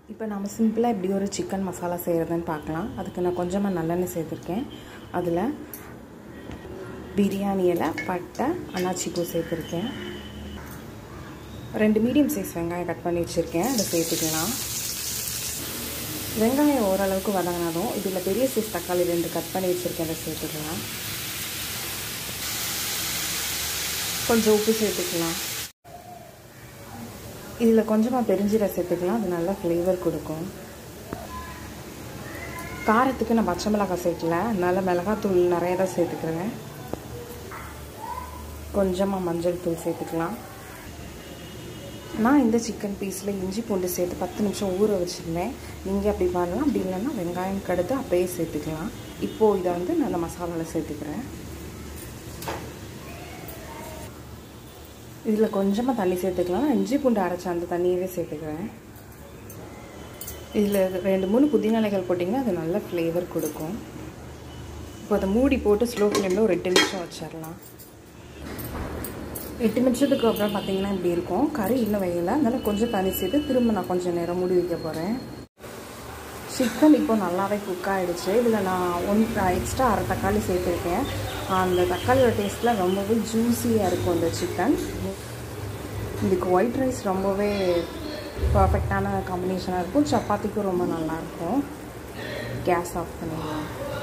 இப்போ நம்ம சிம்பிளாக இப்படி ஒரு சிக்கன் மசாலா செய்கிறதுன்னு பார்க்கலாம் அதுக்கு நான் கொஞ்சமாக நல்லெண்ணெய் சேர்த்துருக்கேன் அதில் பிரியாணி இலை பட்டை அன்னாச்சிப்பூ சேர்த்துருக்கேன் ரெண்டு மீடியம் சைஸ் வெங்காயம் கட் பண்ணி வச்சுருக்கேன் அதை சேர்த்துக்கலாம் வெங்காயம் ஓரளவுக்கு வதங்கினதும் இதில் பெரிய சைஸ் தக்காளி ரெண்டு கட் பண்ணி வச்சுருக்கேன் அதை சேர்த்துக்கலாம் கொஞ்சம் உப்பு சேர்த்துக்கலாம் இதில் கொஞ்சமாக பெருஞ்சீரை சேர்த்துக்கலாம் அது நல்லா ஃப்ளேவர் கொடுக்கும் காரத்துக்கு நான் பச்சை மிளகாய் சேர்க்கல அதனால் மிளகாத்தூள் நிறைய தான் சேர்த்துக்கிறேன் கொஞ்சமாக மஞ்சள் தூள் சேர்த்துக்கலாம் நான் இந்த சிக்கன் பீஸில் இஞ்சி பூண்டு சேர்த்து பத்து நிமிஷம் ஊற வச்சுருந்தேன் நீங்கள் அப்படி பண்ணலாம் அப்படி இல்லைன்னா வெங்காயம் கடுத்து அப்படியே சேர்த்துக்கலாம் இப்போது இதை வந்து நான் அந்த மசாலாவில் சேர்த்துக்கிறேன் இதில் கொஞ்சமாக தண்ணி சேர்த்துக்கலாம் இஞ்சி பூண்டு அரைச்ச அந்த தண்ணியவே சேர்த்துக்கிறேன் இதில் ரெண்டு மூணு புதினா இலைகள் போட்டிங்கன்னா அது நல்ல ஃப்ளேவர் கொடுக்கும் இப்போ அதை மூடி போட்டு ஸ்லோ ஃப்ளேமில் ஒரு எட்டு நிமிஷம் வச்சிடலாம் எட்டு நிமிஷத்துக்கு அப்புறம் பார்த்தீங்கன்னா இப்படி இருக்கும் கறி இன்னும் வேகலை அதனால் கொஞ்சம் தண்ணி சேர்த்து திரும்ப நான் கொஞ்சம் நேரம் மூடி வைக்க போகிறேன் சிக்கன் இப்போ நல்லாவே குக் ஆகிடுச்சு இதில் நான் ஒன் எக்ஸ்ட்ரா அரை தக்காளி சேர்த்துருக்கேன் அந்த தக்காளியோட டேஸ்ட்டில் ரொம்பவே ஜூஸியாக இருக்கும் அந்த சிக்கன் இதுக்கு ஒயிட் ரைஸ் ரொம்பவே பர்ஃபெக்டான காம்பினேஷனாக இருக்கும் சப்பாத்திக்கும் ரொம்ப நல்லாயிருக்கும் கேஸ் ஆஃப் பண்ணிடலாம்